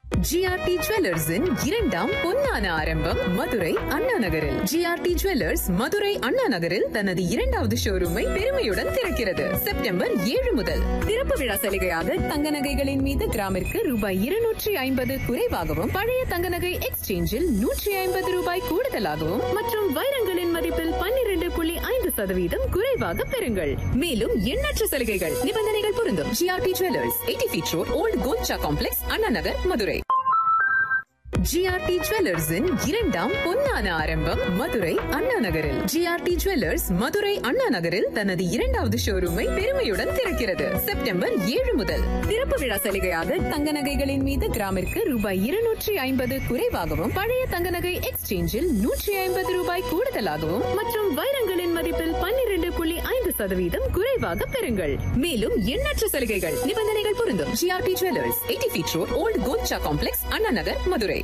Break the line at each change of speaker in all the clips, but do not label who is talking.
GRT ஜுவல்லர்ஸின் இரண்டாம் பொன்னான ஆரம்பம் மதுரை அண்ணா நகரில் ஜிஆர்டி ஜுவல்லர்ஸ் மதுரை அண்ணா நகரில் தனது இரண்டாவது ஷோரூமை பெருமையுடன் திறக்கிறது செப்டம்பர் ஏழு முதல் திறப்பு விழா சலுகையாக தங்க நகைகளின் மீது கிராமிற்கு ரூபாய் இருநூற்றி ஐம்பது குறைவாகவும் பழைய தங்க நகை எக்ஸ்சேஞ்சில் நூற்றி ஐம்பது ரூபாய் கூடுதலாகவும் மற்றும் வைரங்களின் மதிப்பில் பன்னிரண்டு புள்ளி ஐந்து சதவீதம் குறைவாக பெறுங்கள் மேலும் எண்ணற்ற சலுகைகள் நிபந்தனைகள் பொருந்தும் GRT jewellers eighty feet road old Kolcha complex Anna Nagar Madurai GRT ஜுவல்லர்ஸின் இரண்டாம் பொன்னான ஆரம்பம் மதுரை அண்ணா நகரில் ஜிஆர்டி ஜுவல்லர்ஸ் மதுரை அண்ணா நகரில் தனது இரண்டாவது ஷோரூமை பெருமையுடன் திறக்கிறது செப்டம்பர் ஏழு முதல் திறப்பு விழா சலுகையாக தங்க நகைகளின் மீது கிராமிற்கு ரூபாய் இருநூற்றி ஐம்பது குறைவாகவும் பழைய தங்க நகை எக்ஸ்சேஞ்சில் நூற்றி ஐம்பது ரூபாய் கூடுதலாகவும் மற்றும் வைரங்களின் மதிப்பில் பன்னிரண்டு புள்ளி ஐந்து சதவீதம் குறைவாக பெறுங்கள் மேலும் எண்ணற்ற சலுகைகள் நிபந்தனைகள் பொருந்தும் GRT jewellers eighty feet road old Kolcha complex Anna Nagar Madurai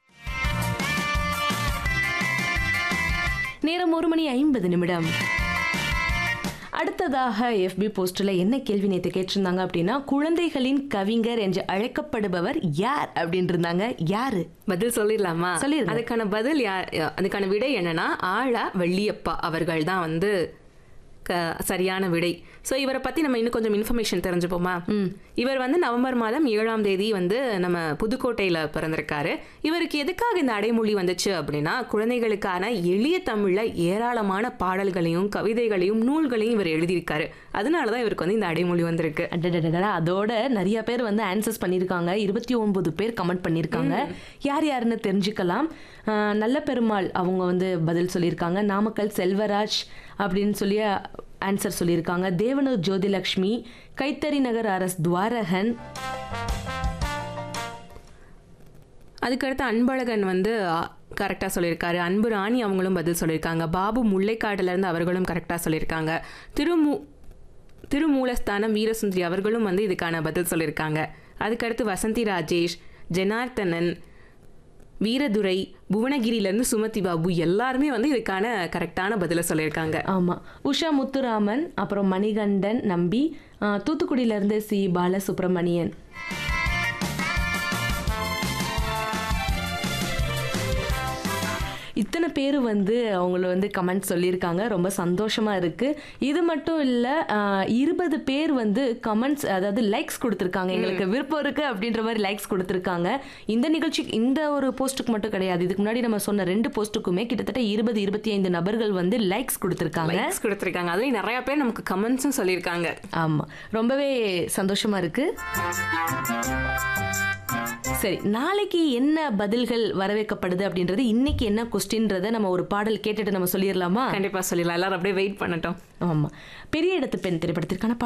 நேரம் ஒரு மணி ஐம்பது நிமிடம் அடுத்ததாக எஃபி போஸ்ட்ல என்ன கேள்வி நேற்று கேட்டிருந்தாங்க அப்படின்னா குழந்தைகளின் கவிஞர் என்று அழைக்கப்படுபவர் யார் அப்படின்னு இருந்தாங்க யாரு
பதில் சொல்லிடலாமா
சொல்லிருங்க.
அதுக்கான பதில் யார் அதுக்கான விடை என்னன்னா ஆழா வெள்ளியப்பா அவர்கள் தான் வந்து க- சரியான விடை ஸோ இவரை பத்தி நம்ம இன்னும் கொஞ்சம் இன்ஃபர்மேஷன் தெரிஞ்சுப்போமா இவர் வந்து நவம்பர் மாதம் ஏழாம் தேதி வந்து நம்ம புதுக்கோட்டையில பிறந்திருக்காரு இவருக்கு எதுக்காக இந்த அடைமொழி வந்துச்சு அப்படின்னா குழந்தைகளுக்கான எளிய தமிழ்ல ஏராளமான பாடல்களையும் கவிதைகளையும் நூல்களையும் இவர் எழுதியிருக்காரு அதனாலதான் இவருக்கு வந்து இந்த அடைமொழி வந்திருக்கு
அடடடடா, அதோட நிறைய பேர் வந்து ஆன்சர்ஸ் பண்ணியிருக்காங்க இருபத்தி ஒன்பது பேர் கமெண்ட் பண்ணியிருக்காங்க யார் யாருன்னு தெரிஞ்சுக்கலாம் ஆஹ், நல்ல பெருமாள் அவங்க வந்து பதில் சொல்லியிருக்காங்க நாமக்கல் செல்வராஜ் அப்படின்னு சொல்லி ஆன்சர் சொல்லியிருக்காங்க தேவனூர் ஜோதிலக்ஷ்மி கைத்தறி நகர் அரஸ் துவாரகன்
அதுக்கடுத்து அன்பழகன் வந்து கரெக்டாக சொல்லியிருக்காரு அன்பு ராணி அவங்களும் பதில் சொல்லியிருக்காங்க பாபு முல்லைக்காடுல இருந்து அவர்களும் கரெக்டாக சொல்லியிருக்காங்க திருமூ திருமூலஸ்தானம் வீரசுந்தரி அவர்களும் வந்து இதுக்கான பதில் சொல்லியிருக்காங்க அதுக்கடுத்து வசந்தி ராஜேஷ் ஜனார்த்தனன் வீரதுரை புவனகிரியிலேருந்து சுமதி பாபு எல்லாருமே வந்து இதுக்கான கரெக்டான பதிலை சொல்லியிருக்காங்க
ஆமா உஷா முத்துராமன் அப்புறம் மணிகண்டன் நம்பி ஆஹ், தூத்துக்குடியில இருந்து சி பாலசுப்ரமணியன் இத்தனை பேர் வந்து அவங்கள வந்து கமெண்ட் சொல்லியிருக்காங்க ரொம்ப சந்தோஷமா இருக்கு இது மட்டும் இல்ல இருபது பேர் வந்து கமெண்ட்ஸ் அதாவது லைக்ஸ் கொடுத்துருக்காங்க எங்களுக்கு விருப்பம் இருக்கு அப்படின்ற மாதிரி லைக்ஸ் கொடுத்துருக்காங்க இந்த நிகழ்ச்சி இந்த ஒரு போஸ்ட்டுக்கு மட்டும் கிடையாது இதுக்கு முன்னாடி நம்ம சொன்ன ரெண்டு போஸ்ட்டுக்குமே கிட்டத்தட்ட இருபது இருபத்தி ஐந்து நபர்கள் வந்து லைக்ஸ் கொடுத்துருக்காங்க
லைக்ஸ் கொடுத்துருக்காங்க அதுலேயும் நிறைய பேர் நமக்கு கமெண்ட்ஸும் சொல்லியிருக்காங்க
ஆமா ரொம்பவே சந்தோஷமா இருக்கு சரி நாளைக்கு என்ன பதில்கள் வரவேற்கப்படுது அப்படின்றது இன்னைக்கு என்ன கொஸ்டின்றத நம்ம ஒரு பாடல் கேட்டுட்டு நம்ம சொல்லிடலாமா
கண்டிப்பாக சொல்லிடலாம் எல்லாரும் அப்படியே வெயிட் பண்ணட்டும்
ஆமா பெரிய இடத்து பெண் திரைப்படத்திற்கான